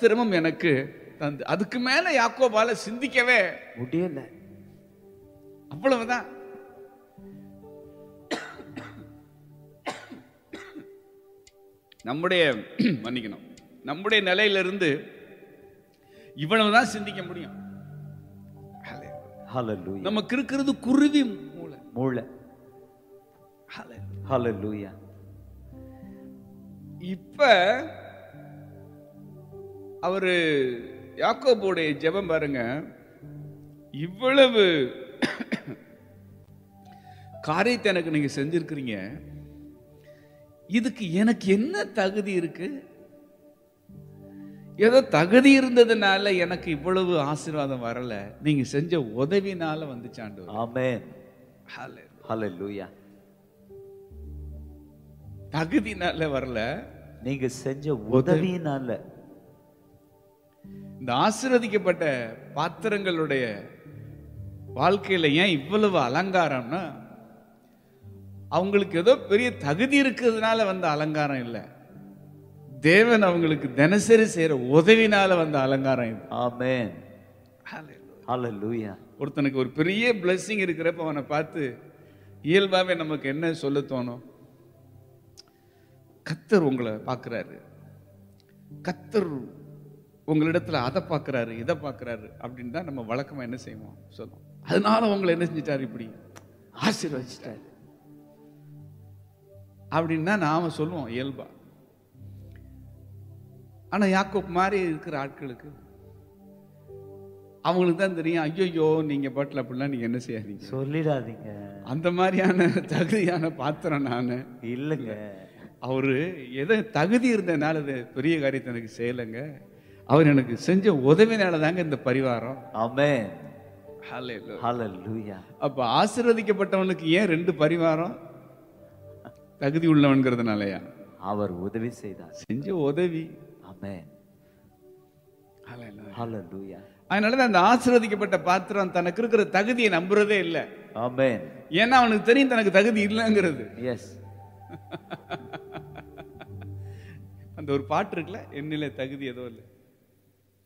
வஸ்திரமும் எனக்கு தந்து அதுக்கு மேல யாக்கோபால சிந்திக்கவே முடியல அவ்வளவுதான் நம்முடைய மன்னிக்கணும் நம்முடைய நிலையிலிருந்து இவ்வளவுதான் சிந்திக்க முடியும் ஹalleluya நமக்கு இருக்கிறது குருவி மூளை மூளை ஹalleluya இப்ப அவரு யாக்கோபுடைய ஜெபம் பாருங்க இவ்வளவு காரியத்தை எனக்கு நீங்க செஞ்சிருக்கிறீங்க இதுக்கு எனக்கு என்ன தகுதி இருக்கு ஏதோ தகுதி இருந்ததுனால எனக்கு இவ்வளவு ஆசீர்வாதம் வரல நீங்க செஞ்ச உதவினால வந்துச்சாண்டு ஆமென் ஹalleluya தகுதினால வரல நீங்க செஞ்ச உதவியினால இந்த ஆசீர்வதிக்கப்பட்ட பாத்திரங்களுடைய வாழ்க்கையில ஏன் இவ்வளவு அலங்காரம்னா அவங்களுக்கு ஏதோ பெரிய தகுதி இருக்கிறதுனால வந்த அலங்காரம் இல்லை தேவன் அவங்களுக்கு தினசரி செய்யற உதவினால வந்த அலங்காரம் இது ஆமென் ஹalleluya ஒருத்தனுக்கு ஒரு பெரிய blessing இருக்கிறப்ப அவனை பார்த்து இயல்பாவே நமக்கு என்ன சொல்ல தோணும் கத்தர் உங்களை பார்க்குறாரு கத்தர் உங்களிடத்துல அதை பார்க்குறாரு இதை பார்க்குறாரு அப்படின்னு தான் நம்ம வழக்கமா என்ன செய்வோம் சொல்லுவோம் அதனால உங்களை என்ன செஞ்சிட்டாரு இப்படி ஆசீர்வதிச்சிட்டாரு அப்படின்னு தான் நாம சொல்லுவோம் இயல்பா ஆனா யாக்கோப் மாதிரி இருக்கிற ஆட்களுக்கு அவங்களுக்கு தான் தெரியும் ஐயோ நீங்க பாட்டில் அப்படிலாம் நீங்க என்ன செய்யாதீங்க சொல்லிடாதீங்க அந்த மாதிரியான தகுதியான பாத்திரம் நான் இல்லைங்க அவரு எதை தகுதி இருந்தனால இது பெரிய காரியத்தை எனக்கு செய்யலைங்க அவர் எனக்கு செஞ்ச உதவினால தாங்க இந்த பரிவாரம் ஆமென் Hallelujah. ஹalleluya அப்ப ஆசீர்வதிக்கப்பட்டவனுக்கு ஏன் ரெண்டு பரிவாரம் தகுதி உள்ளவன்கிறதுனாலயா அவர் உதவி செய்தார் செஞ்ச உதவி ஆமென் Hallelujah. ஹalleluya அதனாலதான் அந்த ஆசீர்வதிக்கப்பட்ட பாத்திரம் தனக்கு இருக்கிற தகுதியை நம்புறதே இல்லை ஆமென் ஏன்னா அவனுக்கு தெரியும் தனக்கு தகுதி இல்லைங்கிறது எஸ் அந்த ஒரு பாட்டு இருக்குல்ல என்னில தகுதி ஏதோ இல்லை